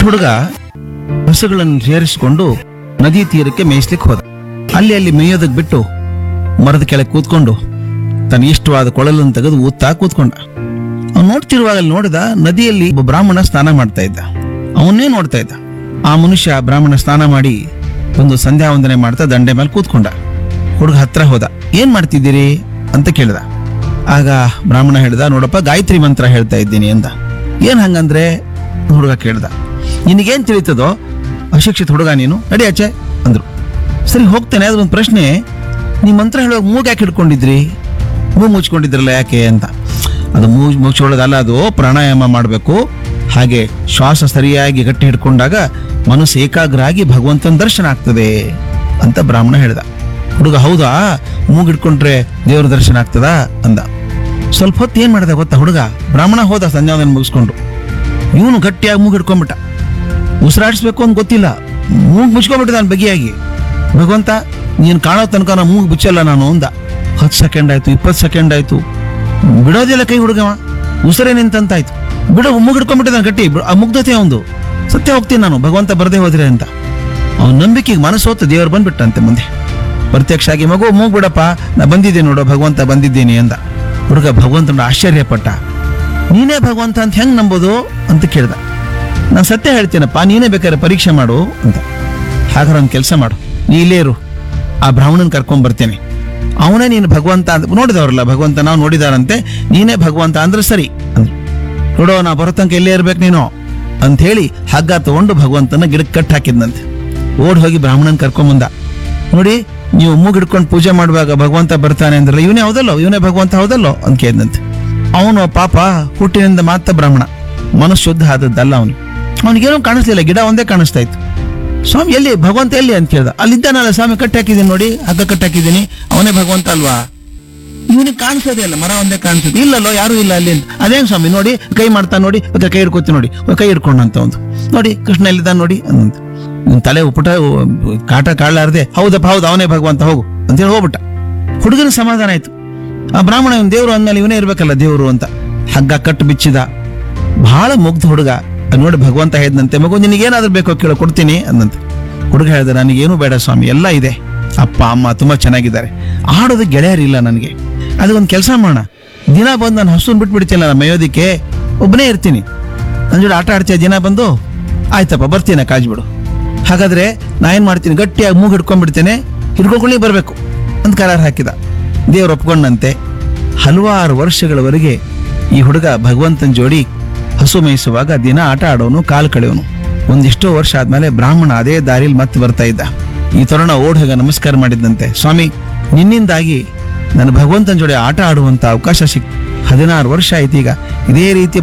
ಹುಡುಗ ಹಸುಗಳನ್ನು ಸೇರಿಸಿಕೊಂಡು ನದಿ ತೀರಕ್ಕೆ ಮೇಯಿಸ್ಲಿಕ್ಕೆ ಹೋದ ಅಲ್ಲಿ ಅಲ್ಲಿ ಮೇಯೋದಕ್ಕೆ ಬಿಟ್ಟು ಮರದ ಕೆಳಗೆ ಕೂತ್ಕೊಂಡು ತನ್ನ ಇಷ್ಟವಾದ ಕೊಳಲನ್ನು ತೆಗೆದು ಊದ್ತಾ ಕೂತ್ಕೊಂಡ ಅವ್ನು ನೋಡ್ತಿರುವಾಗ ಅಲ್ಲಿ ನೋಡಿದ ನದಿಯಲ್ಲಿ ಒಬ್ಬ ಬ್ರಾಹ್ಮಣ ಸ್ನಾನ ಮಾಡ್ತಾ ಇದ್ದ ಅವನ್ನೇ ನೋಡ್ತಾ ಇದ್ದ ಆ ಮನುಷ್ಯ ಬ್ರಾಹ್ಮಣ ಸ್ನಾನ ಮಾಡಿ ಒಂದು ಸಂಧ್ಯಾ ವಂದನೆ ಮಾಡ್ತಾ ದಂಡೆ ಮೇಲೆ ಕೂತ್ಕೊಂಡ ಹುಡುಗ ಹತ್ರ ಹೋದ ಏನ್ ಮಾಡ್ತಿದ್ದೀರಿ ಅಂತ ಕೇಳಿದ ಆಗ ಬ್ರಾಹ್ಮಣ ಹೇಳ್ದ ನೋಡಪ್ಪ ಗಾಯತ್ರಿ ಮಂತ್ರ ಹೇಳ್ತಾ ಇದ್ದೀನಿ ಅಂದ ಏನ್ ಹಂಗಂದ್ರೆ ಹುಡುಗ ಕೇಳ್ದ ನಿನಗೇನ್ ತಿಳಿತದೋ ಅಶಿಕ್ಷಿತ ಹುಡುಗ ನೀನು ನಡಿ ಆಚೆ ಅಂದ್ರು ಸರಿ ಹೋಗ್ತೇನೆ ಅದೊಂದು ಪ್ರಶ್ನೆ ನೀವು ಮಂತ್ರ ಹೇಳುವಾಗ ಮೂಗ್ ಯಾಕೆ ಹಿಡ್ಕೊಂಡಿದ್ರಿ ಮೂಗು ಮುಚ್ಕೊಂಡಿದ್ರಲ್ಲ ಯಾಕೆ ಅಂತ ಅದು ಮೂಗು ಮುಚ್ಕೊಳ್ಳೋದಲ್ಲ ಅದು ಪ್ರಾಣಾಯಾಮ ಮಾಡಬೇಕು ಹಾಗೆ ಶ್ವಾಸ ಸರಿಯಾಗಿ ಗಟ್ಟಿ ಹಿಡ್ಕೊಂಡಾಗ ಮನಸ್ಸು ಏಕಾಗ್ರ ಆಗಿ ಭಗವಂತನ ದರ್ಶನ ಆಗ್ತದೆ ಅಂತ ಬ್ರಾಹ್ಮಣ ಹೇಳ್ದ ಹುಡುಗ ಹೌದಾ ಮೂಗು ಹಿಡ್ಕೊಂಡ್ರೆ ದೇವ್ರ ದರ್ಶನ ಆಗ್ತದಾ ಅಂದ ಸ್ವಲ್ಪ ಹೊತ್ತು ಏನ್ ಮಾಡ್ದ ಗೊತ್ತಾ ಹುಡುಗ ಬ್ರಾಹ್ಮಣ ಹೋದ ಸಂಧ್ಯಾವಂದನ ಮುಗಿಸ್ಕೊಂಡು ಇವನು ಗಟ್ಟಿಯಾಗಿ ಮೂಗು ಹಿಡ್ಕೊಂಡ್ಬಿಟ್ಟ ಉಸಿರಾಡಿಸ್ಬೇಕು ಅಂತ ಗೊತ್ತಿಲ್ಲ ಮೂಗು ಮುಚ್ಕೊಂಡ್ಬಿಟ್ಟಿದ ನಾನು ಬಗೆಯಾಗಿ ಭಗವಂತ ನೀನು ಕಾಣೋ ತನಕ ನಾ ಮೂಗು ಮುಚ್ಚಲ್ಲ ನಾನು ಅಂದ ಹತ್ತು ಸೆಕೆಂಡ್ ಆಯ್ತು ಇಪ್ಪತ್ತು ಸೆಕೆಂಡ್ ಆಯ್ತು ಬಿಡೋದಿಲ್ಲ ಕೈ ಹುಡುಗವ ಉಸಿರೇ ನಿಂತಂತಾಯ್ತು ಬಿಡು ಮೂಗು ಹಿಡ್ಕೊಂಡ್ಬಿಟ್ಟಿದ್ದಾನೆ ಗಟ್ಟಿ ಬಿಡು, ಆ ಮುಗ್ಧತೆ ಒಂದು ಸತ್ಯ ಹೋಗ್ತೀನಿ ನಾನು ಭಗವಂತ ಬರದೇ ಹೋದ್ರೆ ಅಂತ ಅವನ ನಂಬಿಕೆಗೆ ಮನಸ್ಸು ಹೊತ್ತು ದೇವರು ಬಂದ್ಬಿಟ್ಟಂತೆ ಮುಂದೆ ಪ್ರತ್ಯಕ್ಷ ಆಗಿ ಮಗು ಮೂಗು ಬಿಡಪ್ಪ ನಾ ಬಂದಿದ್ದೀನಿ ನೋಡು ಭಗವಂತ ಬಂದಿದ್ದೀನಿ ಅಂದ ಹುಡುಗ ಭಗವಂತನ ಆಶ್ಚರ್ಯಪಟ್ಟ ನೀನೇ ಭಗವಂತ ಅಂತ ಹೆಂಗ್ ನಂಬೋದು ಅಂತ ಕೇಳ್ದ ನಾನು ಸತ್ಯ ಹೇಳ್ತೀನಪ್ಪ ನೀನೇ ಬೇಕಾದ್ರೆ ಪರೀಕ್ಷೆ ಮಾಡು ಅಂತ ಹಾಗಾದ್ರೆ ಒಂದು ಕೆಲಸ ಮಾಡು ನೀ ಇಲ್ಲೇ ಇರು ಆ ಬ್ರಾಹ್ಮಣನ್ ಕರ್ಕೊಂಡ್ ಬರ್ತೇನೆ ಅವನೇ ನೀನು ಭಗವಂತ ಅಂತ ನೋಡಿದವ್ರಲ್ಲ ಭಗವಂತ ನಾವು ನೋಡಿದಾರಂತೆ ನೀನೇ ಭಗವಂತ ಅಂದ್ರೆ ಸರಿ ಅಂದ್ರು ನೋಡೋ ನಾ ಬರೋ ತನಕ ಇಲ್ಲೇ ಇರ್ಬೇಕು ನೀನು ಅಂತ ಹೇಳಿ ಹಗ್ಗ ತಗೊಂಡು ಭಗವಂತನ ಗಿಡಕ್ಕೆ ಕಟ್ ಹಾಕಿದ್ನಂತೆ ಓಡ್ ಹೋಗಿ ಬ್ರಾಹ್ಮಣನ್ ಕರ್ಕೊಂಬಂದ ನೋಡಿ ನೀವು ಮೂಗ್ ಹಿಡ್ಕೊಂಡು ಪೂಜೆ ಮಾಡುವಾಗ ಭಗವಂತ ಬರ್ತಾನೆ ಅಂದ್ರಲ್ಲ ಇವನೇ ಹೌದಲ್ಲೋ ಇವನೇ ಭಗವಂತ ಹೌದಲ್ಲೋ ಅಂತ ಕೇಳಿದಂತೆ ಅವನು ಪಾಪ ಹುಟ್ಟಿನಿಂದ ಮಾತ್ರ ಬ್ರಾಹ್ಮಣ ಮನಸ್ಸು ಶುದ್ಧ ಆದದ್ದಲ್ಲ ಅವನು ಅವನಿಗೇನೋ ಕಾಣಿಸ್ಲಿಲ್ಲ ಗಿಡ ಒಂದೇ ಕಾಣಿಸ್ತಾ ಇತ್ತು ಸ್ವಾಮಿ ಎಲ್ಲಿ ಭಗವಂತ ಎಲ್ಲಿ ಅಂತ ಕೇಳ್ದ ಅಲ್ಲಿದ್ದಾನಲ್ಲ ಸ್ವಾಮಿ ಕಟ್ಟಿ ಹಾಕಿದ್ದೀನಿ ನೋಡಿ ಹಗ್ಗ ಕಟ್ಟಿ ಹಾಕಿದ್ದೀನಿ ಅವನೇ ಭಗವಂತ ಅಲ್ವಾ ಇವನಿಗೆ ಕಾಣಿಸೋದೇ ಇಲ್ಲ ಮರ ಒಂದೇ ಕಾಣಿಸೋದು ಇಲ್ಲಲ್ಲೋ ಯಾರು ಇಲ್ಲ ಅಲ್ಲಿ ಅಂತ ಅದೇನ್ ಸ್ವಾಮಿ ನೋಡಿ ಕೈ ಮಾಡ್ತಾ ನೋಡಿ ಮತ್ತೆ ಕೈ ಹಿಡ್ಕೊತಿ ನೋಡಿ ಕೈ ಹಿಡ್ಕೊಂಡಂತ ಒಂದು ನೋಡಿ ಕೃಷ್ಣ ಎಲ್ಲಿದ್ದಾನೆ ನೋಡಿ ಅಂತ ಇವ್ನ್ ತಲೆ ಉಪಟ ಕಾಟ ಕಾಳಲಾರ್ದೆ ಹೌದಪ್ಪ ಹೌದು ಅವನೇ ಭಗವಂತ ಹೋಗು ಅಂತೇಳಿ ಹೋಗ್ಬಿಟ್ಟ ಹುಡುಗನ ಸಮಾಧಾನ ಆಯ್ತು ಆ ಬ್ರಾಹ್ಮಣ ಇವನ್ ದೇವ್ರು ಅಂದ್ಮೇಲೆ ಇವನೇ ಇರ್ಬೇಕಲ್ಲ ದೇವ್ರು ಅಂತ ಹಗ್ಗ ಕಟ್ಟು ಬಿಚ್ಚಿದ ಬಹಳ ಮುಗ್ಧ ಹುಡುಗ ಅದ್ ನೋಡಿ ಭಗವಂತ ಹೇಳಿದಂತೆ ಮಗು ನಿನಗೇನಾದ್ರೂ ಬೇಕೋ ಕೇಳೋ ಕೊಡ್ತೀನಿ ಅಂದಂತೆ ಹುಡುಗ ಹೇಳ್ದ ನನಗೇನು ಬೇಡ ಸ್ವಾಮಿ ಎಲ್ಲ ಇದೆ ಅಪ್ಪ ಅಮ್ಮ ತುಂಬಾ ಚೆನ್ನಾಗಿದ್ದಾರೆ ಆಡೋದು ಗೆಳೆಯರಿಲ್ಲ ನನಗೆ ಅದಕ್ಕೊಂದು ಕೆಲಸ ಮಾಡೋಣ ದಿನ ಬಂದು ನಾನು ಹಸುನ್ ಬಿಟ್ಬಿಡ್ತಿಲ್ಲ ನಾನು ಮೇಯೋದಿಕ್ಕೆ ಒಬ್ಬನೇ ಇರ್ತೀನಿ ನನ್ನ ಜೋಡಿ ಆಟ ಆಡ್ತೀಯ ದಿನ ಬಂದು ಆಯ್ತಪ್ಪ ಬರ್ತೀನಿ ಕಾಜ್ ಬಿಡು ಹಾಗಾದ್ರೆ ನಾ ಏನ್ ಮಾಡ್ತೀನಿ ಗಟ್ಟಿಯಾಗಿ ಮೂಗು ಹಿಡ್ಕೊಂಡ್ಬಿಡ್ತೇನೆ ಹಿಡ್ಕೊಂಡ್ಕೊಳ್ಳಿ ಬರಬೇಕು ಅಂತ ಕರಾರ್ ಹಾಕಿದ ದೇವ್ರು ಒಪ್ಕೊಂಡಂತೆ ಹಲವಾರು ವರ್ಷಗಳವರೆಗೆ ಈ ಹುಡುಗ ಭಗವಂತನ ಜೋಡಿ ಹಸು ಮೇಯಿಸುವಾಗ ದಿನ ಆಟ ಆಡೋನು ಕಾಲು ಕಳೆಯೋನು ಒಂದಿಷ್ಟೋ ವರ್ಷ ಆದ್ಮೇಲೆ ಬ್ರಾಹ್ಮಣ ಅದೇ ದಾರಿಲಿ ಮತ್ತೆ ಬರ್ತಾ ಇದ್ದ ಈ ತರುಣ ಓಡ್ ಹೋಗ ನಮಸ್ಕಾರ ಮಾಡಿದ್ದಂತೆ ಸ್ವಾಮಿ ನಿನ್ನಿಂದಾಗಿ ನನ್ನ ಭಗವಂತನ ಜೋಡಿ ಆಟ ಆಡುವಂತ ಅವಕಾಶ ಸಿಕ್ ಹದಿನಾರು ವರ್ಷ ಆಯ್ತು ಈಗ ಇದೇ ರೀತಿ